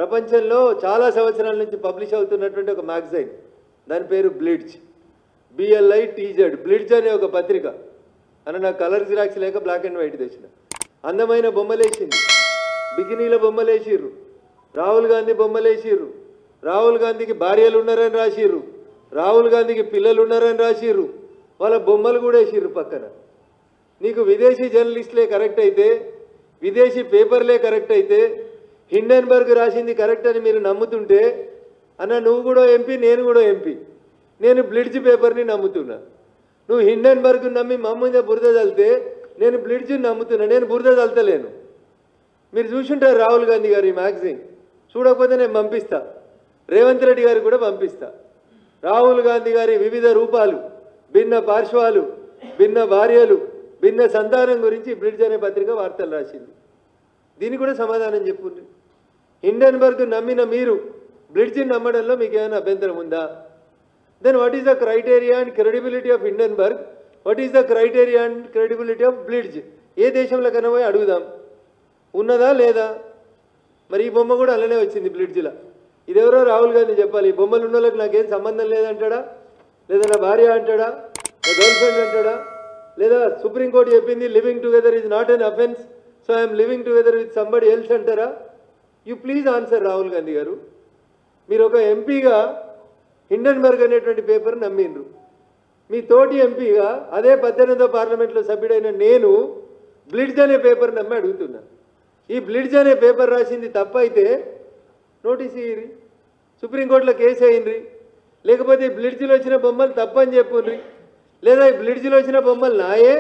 ప్రపంచంలో చాలా సంవత్సరాల నుంచి పబ్లిష్ అవుతున్నటువంటి ఒక మ్యాగజైన్ దాని పేరు బ్లిడ్జ్ బిఎల్ఐ టీజెడ్ బ్లిడ్జ్ అనే ఒక పత్రిక అని నాకు కలర్ జిరాక్స్ లేక బ్లాక్ అండ్ వైట్ తెచ్చిన అందమైన బొమ్మలేసింది బికినీల బొమ్మలేసిర్రు రాహుల్ గాంధీ బొమ్మలేసిర్రు రాహుల్ గాంధీకి భార్యలు ఉన్నారని రాసిర్రు రాహుల్ గాంధీకి పిల్లలు ఉన్నారని రాసిర్రు వాళ్ళ బొమ్మలు కూడా వేసిర్రు పక్కన నీకు విదేశీ జర్నలిస్టులే కరెక్ట్ అయితే విదేశీ పేపర్లే కరెక్ట్ అయితే హిండెన్బర్గ్ రాసింది కరెక్ట్ అని మీరు నమ్ముతుంటే అన్న నువ్వు కూడా ఎంపీ నేను కూడా ఎంపీ నేను బ్లిడ్జ్ పేపర్ని నమ్ముతున్నా నువ్వు హిండెన్బర్గ్ నమ్మి మా మీద బురద చల్లితే నేను బ్లిడ్జ్ని నమ్ముతున్నా నేను బురద చల్తలేను మీరు చూసుంటారు రాహుల్ గాంధీ గారి మ్యాగజైన్ చూడకపోతే నేను పంపిస్తా రేవంత్ రెడ్డి గారికి కూడా పంపిస్తా రాహుల్ గాంధీ గారి వివిధ రూపాలు భిన్న పార్శ్వాలు భిన్న భార్యలు భిన్న సంతానం గురించి బ్రిడ్జ్ అనే పత్రిక వార్తలు రాసింది దీనికి కూడా సమాధానం చెప్పుండ్రి హిండెన్బర్గ్ నమ్మిన మీరు బ్రిడ్జిని నమ్మడంలో మీకు ఏమైనా అభ్యంతరం ఉందా then what is the criteria and credibility of Hindenburg what is the criteria and credibility of Blitz ఏ దేశంలో కన్నా పోయి అడుగుదాం ఉన్నదా లేదా మరి ఈ బొమ్మ కూడా అలానే వచ్చింది బ్లిడ్జ్లో ఇదెవరో రాహుల్ గాంధీ చెప్పాలి ఈ బొమ్మలు ఉన్న వాళ్ళకి నాకేం సంబంధం లేదంటాడా లేదా నా భార్య అంటాడా నా గర్ల్ ఫ్రెండ్ అంటాడా లేదా సుప్రీంకోర్టు చెప్పింది living together is not an offence so I'm living together with somebody else అంటారా you please answer Rahul Gandhi garu మీరు ఒక ఎంపీగా హిండెన్బర్గ్ అనేటువంటి పేపర్ నమ్మిండ్రు మీ తోటి ఎంపీగా అదే పద్దెనిమిదో పార్లమెంట్లో సభ్యుడైన నేను బ్లిడ్జ్ అనే పేపర్ నమ్మి అడుగుతున్నా ఈ బ్లిడ్జ్ అనే పేపర్ రాసింది తప్పైతే నోటీస్ ఇయ్యి సుప్రీంకోర్టులో కేసు అయ్యిండ్రి లేకపోతే ఈ బ్లిడ్జ్లో వచ్చిన బొమ్మలు తప్పని చెప్పుండ్రి లేదా ఈ బ్లిడ్జ్లో వచ్చిన బొమ్మలు నాయే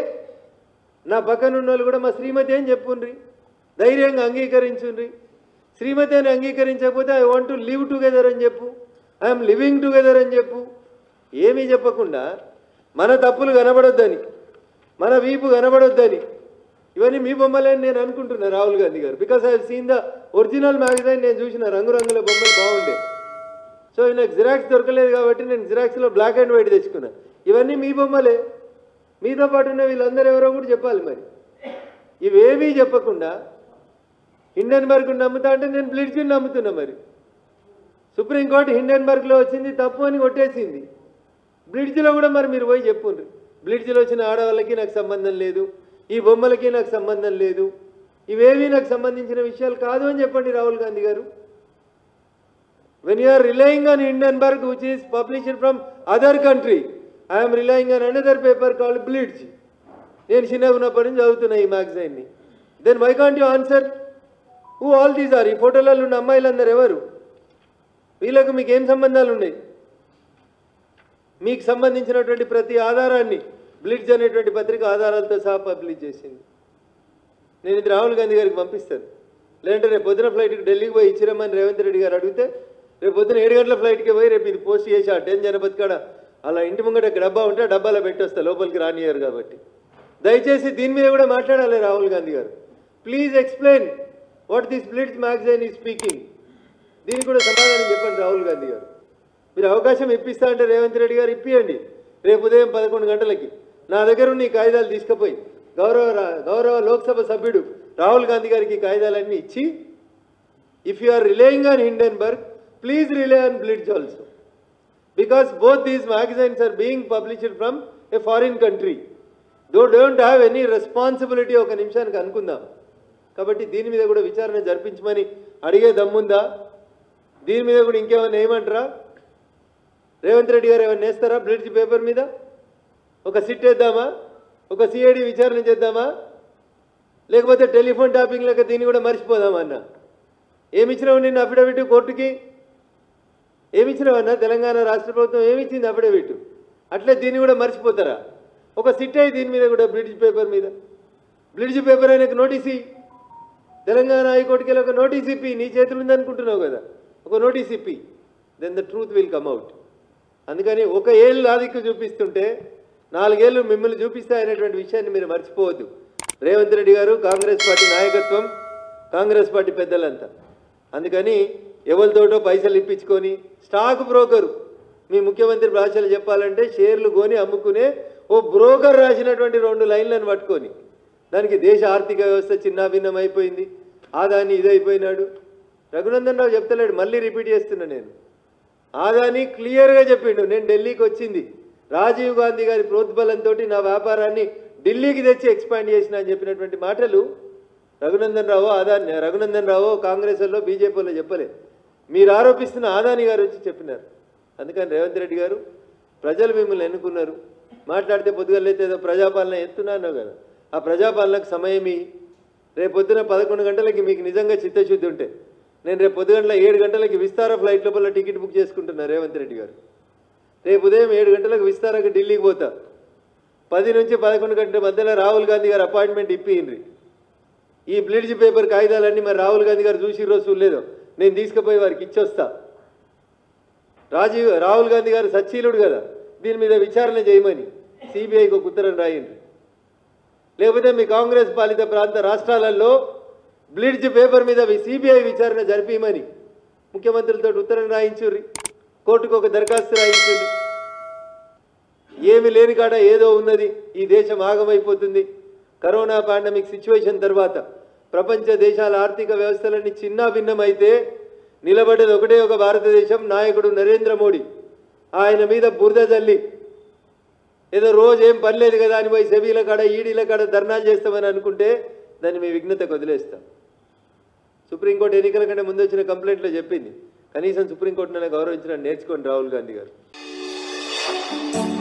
నా పక్కన ఉన్న వాళ్ళు కూడా మా శ్రీమతి అని చెప్పుండ్రి ధైర్యంగా అంగీకరించుండ్రి శ్రీమతి అని అంగీకరించకపోతే I want to live together అని చెప్పు ఐఎమ్ లివింగ్ టుగెదర్ అని చెప్పు ఏమీ చెప్పకుండా మన తప్పులు కనబడొద్దని మన వీపు కనబడొద్దని ఇవన్నీ మీ బొమ్మలని నేను అనుకుంటున్నా Rahul Gandhi garu because I seen the original magazine నేను చూసిన రంగురంగుల బొమ్మలు బాగుండే సో నాకు జిరాక్స్ దొరకలేదు కాబట్టి నేను జిరాక్స్లో బ్లాక్ అండ్ వైట్ తెచ్చుకున్నా ఇవన్నీ మీ బొమ్మలే మీతో పాటు ఉన్న వీళ్ళందరూ ఎవరో కూడా చెప్పాలి మరి ఇవేమీ చెప్పకుండా హిండెన్బర్గ్ నమ్ముతా అంటే నేను బ్లిడ్జ్ని నమ్ముతున్నా మరి సుప్రీంకోర్టు హిండెన్బర్గ్లో వచ్చింది తప్పు అని కొట్టేసింది బ్లిడ్జ్లో కూడా మరి మీరు పోయి చెప్పుండ్రి బ్లిడ్జ్లో వచ్చిన ఆడవాళ్ళకి నాకు సంబంధం లేదు ఈ బొమ్మలకి నాకు సంబంధం లేదు ఇవేమీ నాకు సంబంధించిన విషయాలు కాదు అని చెప్పండి Rahul Gandhi garu when you are relying on Hindenburg which is published from other country I'm relying on another paper called Blitz నేను చిన్నగా ఉన్నప్పటి నుంచి చదువుతున్నా ఈ మ్యాగజైన్ని then why can't you answer who all these are ఈ ఫోటోలలో ఉన్న అమ్మాయిలందరూ ఎవరు వీళ్ళకు మీకు ఏం సంబంధాలు ఉన్నాయి మీకు సంబంధించినటువంటి ప్రతి ఆధారాన్ని బ్లిడ్జ్ అనేటువంటి పత్రిక ఆధారాలతో సహా పబ్లిష్ చేసింది నేను ఇది రాహుల్ గాంధీ గారికి పంపిస్తాను లేదంటే రేపు పొద్దున ఫ్లైట్కి ఢిల్లీకి పోయి ఇచ్చిరమ్మని రేవంత్ రెడ్డి గారు అడిగితే రేపు పొద్దున ఏడు గంటల ఫ్లైట్కి పోయి రేపు ఇది పోస్ట్ చేసి ఆ టెన్ జనపతి కాడ అలా ఇంటి ముంగట డబ్బా ఉంటే ఆ డబ్బాలో పెట్టొస్తా లోపలికి రానియరు కాబట్టి దయచేసి దీని మీద కూడా మాట్లాడాలి Rahul Gandhi garu please explain what this Blitz magazine is speaking దీనికి కూడా సమాధానం చెప్పండి రాహుల్ గాంధీ గారు మీరు అవకాశం ఇప్పిస్తా అంటే రేవంత్ రెడ్డి గారు ఇప్పియండి రేపు ఉదయం పదకొండు గంటలకి నా దగ్గర ఉన్న ఈ కాగితాలు తీసుకుపోయి గౌరవ రా- గౌరవ లోక్సభ సభ్యుడు రాహుల్ గాంధీ గారికి ఈ కాగితాలన్నీ ఇచ్చి if you are relying on Hindenburg please rely on Blitz also because both these magazines are being published from a foreign country though don't have any responsibility ఒక నిమిషానికి అనుకుందాం కాబట్టి దీని మీద కూడా విచారణ జరిపించమని అడిగే దమ్ముందా దీని మీద కూడా ఇంకేమైనా ఏమంటారా రేవంత్ రెడ్డి గారు ఏమైనా వేస్తారా బ్రిడ్జ్ పేపర్ మీద ఒక సిట్ వేద్దామా ఒక సిఐడి విచారణ చేద్దామా లేకపోతే టెలిఫోన్ టాపింగ్ లెక్క దీన్ని కూడా మర్చిపోదామా అన్న ఏమిచ్చినావు నిన్ను అఫిడవిట్ కోర్టుకి ఏమిచ్చినావన్నా తెలంగాణ రాష్ట్ర ప్రభుత్వం ఏమిచ్చింది అఫిడవిట్ అట్లే దీన్ని కూడా మర్చిపోతారా ఒక సిట్ అయ్యి దీని మీద కూడా బ్రిడ్జ్ పేపర్ మీద బ్రిడ్జ్ పేపర్ ఆయనకు నోటీస్ ఇయ్యి. తెలంగాణ హైకోర్టుకి వెళ్ళి ఒక నోటీస్ ఇప్పి నీ చేతులు ఉందనుకుంటున్నావు కదా ఒక నోటీస్ ఇప్పి then the truth will come out అందుకని ఒక ఏళ్ళు ఆదిక్కు చూపిస్తుంటే నాలుగేళ్ళు మిమ్మల్ని చూపిస్తాయనేటువంటి విషయాన్ని మీరు మర్చిపోవద్దు రేవంత్ రెడ్డి గారు కాంగ్రెస్ పార్టీ నాయకత్వం కాంగ్రెస్ పార్టీ పెద్దలంతా అందుకని ఎవరితోటో పైసలు ఇప్పించుకొని స్టాక్ బ్రోకరు మీ ముఖ్యమంత్రి భాషలు చెప్పాలంటే షేర్లు కొని అమ్ముకునే ఓ బ్రోకర్ రాసినటువంటి రెండు లైన్లను పట్టుకొని దానికి దేశ ఆర్థిక వ్యవస్థ చిన్నాభిన్నం అయిపోయింది ఆదాన్ని ఇదైపోయినాడు రఘునందన్ రావు చెప్తలేడు మళ్ళీ రిపీట్ చేస్తున్నా నేను ఆదాని క్లియర్గా చెప్పిండు నేను ఢిల్లీకి వచ్చింది రాజీవ్ గాంధీ గారి ప్రోద్బలంతో నా వ్యాపారాన్ని ఢిల్లీకి తెచ్చి ఎక్స్పాండ్ చేసిన అని చెప్పినటువంటి మాటలు రఘునందన్ రావు ఆదాని రఘునందన్ రావు కాంగ్రెస్ వాళ్ళు బీజేపీలో చెప్పలే మీరు ఆరోపిస్తున్న ఆదాని గారు వచ్చి చెప్పినారు అందుకని రేవంత్ రెడ్డి గారు ప్రజలు మిమ్మల్ని ఎన్నుకున్నారు మాట్లాడితే పొద్దుగలైతే ఏదో ప్రజాపాలన ఎత్తున్నాను కదా ఆ ప్రజాపాలనకు సమయమి రేపు పొద్దున పదకొండు గంటలకి మీకు నిజంగా చిత్తశుద్ధి ఉంటే నేను రేపు పొద్దుగంటల ఏడు గంటలకి విస్తార ఫ్లైట్ లోపల టికెట్ బుక్ చేసుకుంటున్నా రేవంత్ రెడ్డి గారు రేపు ఉదయం ఏడు గంటలకు విస్తారకు ఢిల్లీకి పోతా పది నుంచి పదకొండు గంటల మధ్యలో రాహుల్ గాంధీ గారు అపాయింట్మెంట్ ఇప్పిండ్రి ఈ బ్లిడ్జ్ పేపర్ కాగితాలన్నీ మరి రాహుల్ గాంధీ గారు చూసి రోజు చూడలేదు నేను తీసుకుపోయి వారికి ఇచ్చొస్తా రాజీవ్ రాహుల్ గాంధీ గారు సచ్చీలుడు కదా దీని మీద విచారణ చేయమని సిబిఐకి ఒక ఉత్తరం రాయండి లేకపోతే మీ కాంగ్రెస్ పాలిత ప్రాంత రాష్ట్రాలలో బ్లిడ్జ్ పేపర్ మీద సిబిఐ విచారణ జరిపిమని ముఖ్యమంత్రులతో ఉత్తరం రాయించుర్రి కోర్టుకు ఒక దరఖాస్తు రాయించుర్రి ఏమి లేని కాడ ఏదో ఉన్నది ఈ దేశం ఆగమైపోతుంది కరోనా పాండమిక్ సిచ్యువేషన్ తర్వాత ప్రపంచ దేశాల ఆర్థిక వ్యవస్థలన్నీ చిన్న భిన్నమైతే నిలబడేది ఒకటే ఒక భారతదేశం నాయకుడు నరేంద్ర మోడీ ఆయన మీద బురద జల్లి ఏదో రోజు ఏం పని లేదు కదా అని పోయి సెబీల కాడ ఈడీల కాడ ధర్నాలు చేస్తామని అనుకుంటే దాన్ని మీ విఘ్నతకు వదిలేస్తాం సుప్రీంకోర్టు ఎన్నికల కంటే ముందు వచ్చిన కంప్లైంట్లో చెప్పింది కనీసం సుప్రీంకోర్టును గౌరవించడం నేర్చుకోండి రాహుల్ గాంధీ గారు